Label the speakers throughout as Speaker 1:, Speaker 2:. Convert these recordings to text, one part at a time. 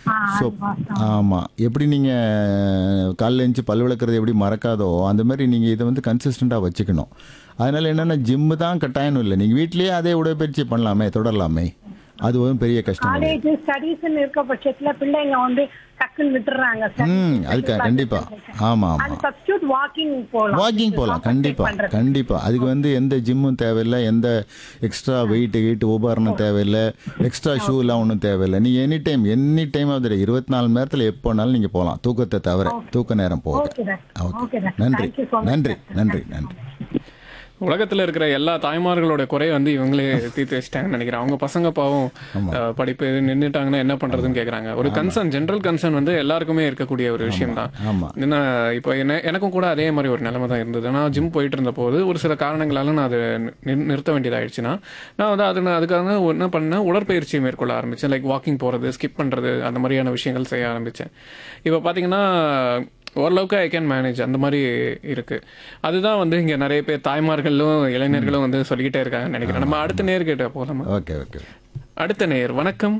Speaker 1: ஆ,
Speaker 2: so
Speaker 1: அது வாஸ்தவம்.
Speaker 2: ஆமாம் எப்படி நீங்கள் காலைல எழுந்துச்சு பல் விளக்குறது எப்படி மறக்காதோ அந்த மாதிரி நீங்கள் இதை வந்து கன்சிஸ்டண்ட்டாக வச்சுக்கணும் அதனால் என்னென்னா ஜிம்மு தான் கட்டாயம் இல்லை நீங்கள் வீட்லேயே அதே உடற்பயிற்சி பண்ணலாமே தொடரலாமே அது ஒரு பெரிய கஷ்டம் கிடையாது.
Speaker 1: காலேஜ் ஸ்டடீஸ்னு இருக்க பட்சத்துல பிள்ளைங்க வந்து டக்குன்னு விட்டுறாங்க
Speaker 2: ம் அதுக்கு கண்டிப்பாக ஆமாம்
Speaker 1: அது
Speaker 2: ஆமாம்
Speaker 1: சப்ஸ்டியூட் வாக்கிங் போலாம்
Speaker 2: வாக்கிங் போகலாம் கண்டிப்பாக கண்டிப்பாக அதுக்கு வந்து எந்த ஜிம்மும் தேவையில்லை எந்த எக்ஸ்ட்ரா வெயிட் கீட்டு உபகரணம் தேவையில்லை எக்ஸ்ட்ரா ஷூலாம் ஒன்றும் தேவையில்லை நீங்கள் எனி டைம் எனி டைம் ஆகுது இருபத்தி நாலு மணி நேரத்தில் எப்போனாலும் நீங்கள் போகலாம் தூக்கத்தை தவிர தூக்க நேரம் போக
Speaker 1: okay doctor
Speaker 2: okay
Speaker 1: okay doctor
Speaker 2: நன்றி
Speaker 1: தேங்க்யூ ஸோ மச்
Speaker 2: நன்றி நன்றி நன்றி
Speaker 3: உலகத்துல இருக்கிற எல்லா தாய்மார்களோட குறைய வந்து இவங்களே தீர்த்து வச்சிட்டாங்கன்னு நினைக்கிறேன் அவங்க பசங்க பாவம் அஹ், படிப்பு நின்றுட்டாங்கன்னா என்ன பண்றதுன்னு கேக்குறாங்க ஒரு கன்சர்ன் ஜென்ரல் கன்சர்ன் வந்து எல்லாருக்குமே இருக்கக்கூடிய ஒரு விஷயம் தான்
Speaker 2: ஆமாம்
Speaker 3: என்ன இப்போ என்ன எனக்கும் கூட அதே மாதிரி ஒரு நிலைமை தான் இருந்தது நான் ஜிம் போயிட்டு இருந்த போது ஒரு சில காரணங்களால நான் அதை நி- நிறுத்த வேண்டியதாயிடுச்சுன்னா நான் வந்து அது நான் அதுக்காக என்ன பண்ணேன் உடற்பயிற்சி மேற்கொள்ள ஆரம்பிச்சேன் லைக் வாக்கிங் போகிறது ஸ்கிப் பண்ணுறது அந்த மாதிரியான விஷயங்கள் செய்ய ஆரம்பித்தேன் இப்போ பார்த்தீங்கன்னா ஓரளவுக்கு ஐ கேன் மேனேஜ் அந்த மாதிரி இருக்கு அதுதான் வந்து இங்கே நிறைய பேர் தாய்மார்களும் இளைஞர்களும் வந்து சொல்லிக்கிட்டே இருக்காங்கன்னு நினைக்கிறேன் நம்ம அடுத்த நேர்கிட்ட போகலாமா
Speaker 2: ஓகே ஓகே
Speaker 3: அடுத்த நேர் வணக்கம்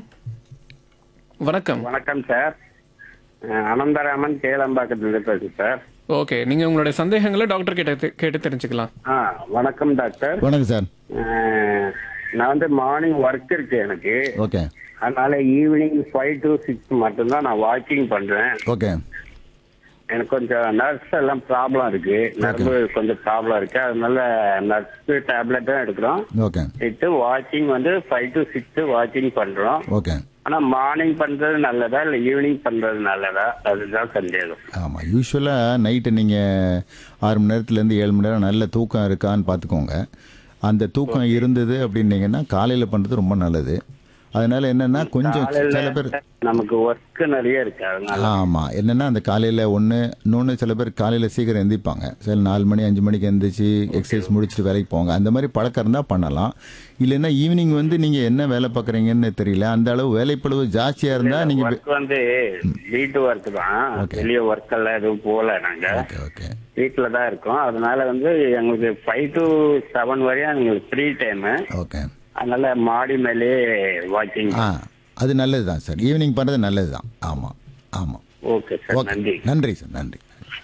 Speaker 3: வணக்கம்
Speaker 4: வணக்கம் சார் அஹ் அனந்தராமன் கேளம்பாக்கத்துல பேசுறேன் சார்
Speaker 3: ஓகே நீங்க உங்களுடைய சந்தேகங்களை டாக்டர் கிட்ட தெ- கேட்டு தெரிஞ்சுக்கலாம்
Speaker 4: ஆ வணக்கம் டாக்டர்
Speaker 2: வணக்கம் சார்
Speaker 4: அஹ் நான் வந்து மார்னிங் ஒர்க் இருக்கு எனக்கு
Speaker 2: ஓகே
Speaker 4: அதனால ஈவினிங் ஃபைவ் டு சிக்ஸ் மட்டும்தான் நான் வாக்கிங் பண்றேன்
Speaker 2: ஓகே
Speaker 4: எனக்கு கொஞ்சம் நர்ஸ் எல்லாம் ப்ராப்ளம் இருக்கு நர்வு கொஞ்சம் ப்ராப்ளம் இருக்கு அதனால நர்ஸ் டேப்லெட் தான் எடுக்கிறோம்
Speaker 2: ஓகே
Speaker 4: இட்டு வாக்கிங் வந்து ஃபைவ் டு சிக்ஸ் வாக்கிங் பண்றோம்
Speaker 2: ஓகே
Speaker 4: ஆனா மார்னிங் பண்றது நல்லதா இல்ல ஈவினிங் பண்றது நல்லதா அதுதான் சந்தேகம்
Speaker 2: ஆமாம் யூஸ்வலாக நைட்டு நீங்கள் ஆறு மணி நேரத்துலேருந்து ஏழு மணி நேரம் நல்ல தூக்கம் இருக்கான்னு பார்த்துக்கோங்க அந்த தூக்கம் இருந்தது அப்படின்னீங்கன்னா காலையில் பண்ணுறது ரொம்ப நல்லது அதனால என்னன்னா கொஞ்சம் சில பேர்
Speaker 4: காலையில நமக்கு ஒர்க் நிறைய இருக்கு அதனால
Speaker 2: ஆமாம் என்னென்னா அந்த காலையில் ஒன்று இன்னொன்று சில பேர் காலையில் சீக்கிரம் எந்திரிப்பாங்க சில நாலு மணி அஞ்சு மணிக்கு எந்திரிச்சு எக்ஸசைஸ் முடிச்சுட்டு வேலைக்கு போவாங்க அந்த மாதிரி பழக்கம் இருந்தால் பண்ணலாம் இல்லைன்னா ஈவினிங் வந்து நீங்கள் என்ன வேலை பார்க்குறீங்கன்னு தெரியல அந்த அளவு வேலைப்பளவு ஜாஸ்தியாக இருந்தால் நீங்கள்
Speaker 4: ஒர்க் வந்து வீட்டு ஒர்க் தான் வெளிய ஒர்க் எல்லாம் எதுவும் போகல நாங்க
Speaker 2: ஓகே ஓகே
Speaker 4: வீட்டுல தான் இருக்கோம் அதனால வந்து எங்களுக்கு ஃபைவ் டு செவன் வரையும் எங்களுக்கு ஃப்ரீ டைம்
Speaker 2: ஓகே
Speaker 4: அதனால மாடி மேலே வாக்கிங்
Speaker 2: ஆ அது நல்லது தான் சார் ஈவினிங் பண்ணுறது நல்லது தான் ஆமாம் ஆமாம்
Speaker 4: ஓகே சார்
Speaker 2: ஓகே
Speaker 4: நன்றி
Speaker 2: நன்றி சார் நன்றி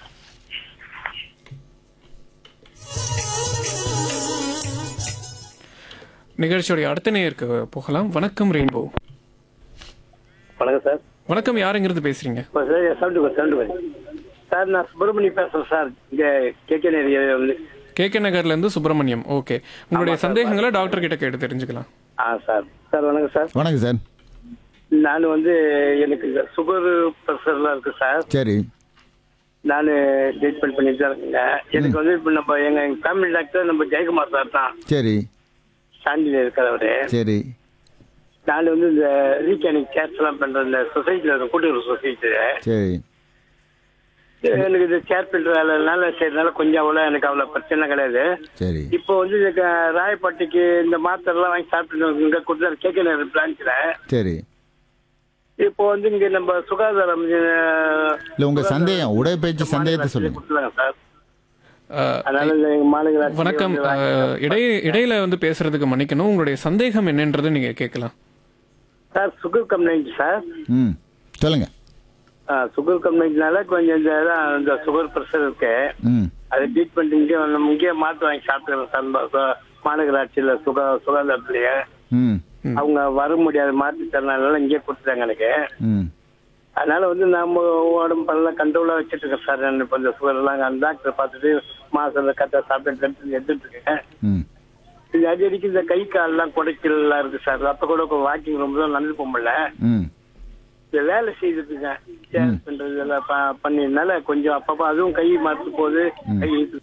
Speaker 3: நிகழ்ச்சியோடைய அடுத்த நேருக்கு போகலாம் வணக்கம் ரெயின்போ
Speaker 5: வணக்கம் சார்
Speaker 3: வணக்கம் யாருங்கிறது பேசுறீங்க
Speaker 5: seventy five seventy five sir நான் சுப்பிரமணி பேசுறேன் சார் இங்க கேகே ஏரியா வந்து
Speaker 3: கே கே நகர்ல இருந்து சுப்பிரமணியம் ஓகே உங்களுடைய சந்தேகங்களை டாக்டர் கிட்ட கேட்டு தெரிஞ்சுக்கலாம்
Speaker 5: ஆ சார் சார் வணக்கம் சார்
Speaker 2: வணக்கம் சார்
Speaker 5: நான் வந்து எனக்கு சுகர் ப்ரெஷர்லாம் இருக்கு சார்
Speaker 2: சரி
Speaker 5: நான் ட்ரீட்மெண்ட் பண்ணிட்டு தான் இருக்கேங்க எனக்கு வந்து இப்போ நம்ம எங்க எங்க ஃபேமிலி டாக்டர் நம்ம ஜெயக்குமார் சார் தான்
Speaker 2: சரி
Speaker 5: சாண்டியில் இருக்கிறவரு
Speaker 2: சரி
Speaker 5: நான் வந்து இந்த ரீகேனிக் கேர்ஸ் எல்லாம் பண்ற இந்த சொசைட்டியில் இருக்க கூட்டுறவு சொசைட்டியில்
Speaker 2: சரி
Speaker 5: எனக்கு இந்த சேர் பில்டர் வேலைனால செய்யறதுனால கொஞ்சம் அவ்வளோ எனக்கு அவ்வளோ பிரச்சனை கிடையாது
Speaker 2: சரி
Speaker 5: இப்போ வந்து இந்த க- ராயப்பட்டிக்கு இந்த மாத்திரை எல்லாம் வாங்கி சாப்பிட்டு இங்க கொடுத்தாரு கேகே நகர் பிரான்ச்ல
Speaker 2: சரி
Speaker 5: இப்போ வந்து இங்க நம்ம சுகாதாரம்
Speaker 2: இல்லை உங்கள் சந்தேகம் உடற்பயிற்சி சந்தேகத்தை சொல்லுங்கள்
Speaker 5: கொடுத்துருங்க சார்
Speaker 3: அஹ்,
Speaker 5: அதனால இந்த எங்க மாநகராட்சி
Speaker 3: வணக்கம்
Speaker 5: வந்து வாங்கி-
Speaker 3: அஹ், இடை இடையில வந்து பேசுறதுக்கு மன்னிக்கணும் உங்களுடைய சந்தேகம் என்னன்றது நீங்க கேட்கலாம்
Speaker 5: சார் சுகர் கம்ப்ளைண்ட் சார்
Speaker 2: ம் சொல்லுங்கள்
Speaker 5: ஆ, சுகர் கம்ப்ளைண்ட்னால கொஞ்சம் இந்த இதான் இந்த சுகர் ப்ரெஷர் இருக்கு
Speaker 2: ம்
Speaker 5: அது ட்ரீட்மெண்ட் இங்கே நம்ம இங்கேயே மாத்து வாங்கி சாப்பிட்டுக்கிறோம் சார் நம்ம சு- மாநகராட்சியில சுகா சுகாதாரத்திலேயே
Speaker 2: ம்
Speaker 5: அவங்க வர முடியாத மாற்றுத்திறனால இங்கேயே கொடுத்துட்டாங்க எனக்கு
Speaker 2: ம்
Speaker 5: அதனால வந்து நம்ம உடம்பு எல்லாம் கண்ட்ரோலா வச்சுட்டு இருக்கேன் சார் நான் இப்போ இந்த சுகர் எல்லாம் அந்த டாக்டர் பார்த்துட்டு மாசம் கரெக்டாக சாப்பிட்டு எடுத்து எடுத்துட்டு இருக்கேன்
Speaker 2: ம்
Speaker 5: இது அடிக்கடிக்கு இந்த கை கால்லாம் குடைக்கலாம் இருக்கு சார் அப்ப கூட வாக்கிங் ரொம்ப தான் நடந்து போக முடியல
Speaker 2: ம்
Speaker 5: இந்த வேலை செய்துட்டு இருக்கேன் சேர் பண்றது எல்லாம் ப- பண்ணினால கொஞ்சம் அப்பப்போ அதுவும் கை மாத்து போகுது கை இழுத்து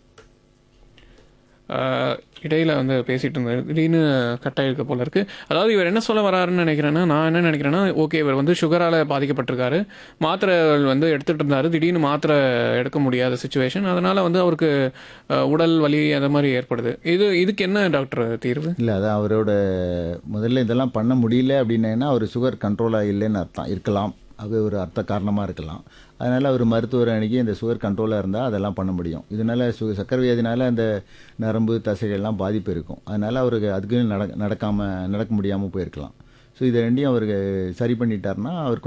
Speaker 3: அஹ், இடையில வந்து பேசிட்டு இருந்தாரு திடீர்னு கட் ஆயிருக்க போல இருக்கு அதாவது இவர் என்ன சொல்ல வராருன்னு நினைக்கிறேன்னா நான் என்ன நினைக்கிறேன்னா ஓகே இவர் வந்து சுகரால பாதிக்கப்பட்டிருக்காரு மாத்திரை வந்து எடுத்துட்டு இருந்தாரு திடீர்னு மாத்திரை எடுக்க முடியாத சுச்சுவேஷன் அதனால வந்து அவருக்கு அஹ், உடல் வலி அந்த மாதிரி ஏற்படுது இது இதுக்கு என்ன டாக்டர் தீர்வு
Speaker 2: இல்லை அதான் அவரோட முதல்ல இதெல்லாம் பண்ண முடியல அப்படின்னா அவர் சுகர் கண்ட்ரோலாக இல்லைன்னு அர்த்தம் இருக்கலாம் அது ஒரு அர்த்த காரணமாக இருக்கலாம் அதனால் அவர் மருத்துவர் அணுகி இந்த சுகர் கண்ட்ரோலாக இருந்தால் அதெல்லாம் பண்ண முடியும் இதனால் சு சக்கரை வியாதினால அந்த நரம்பு தசைகள்லாம் பாதிப்பு இருக்கும் அதனால் அவருக்கு அதுக்கு நட நடக்காமல் நடக்க முடியாமல் போயிருக்கலாம் ஸோ இதை ரெண்டையும் அவருக்கு சரி பண்ணிட்டாருன்னா அவர்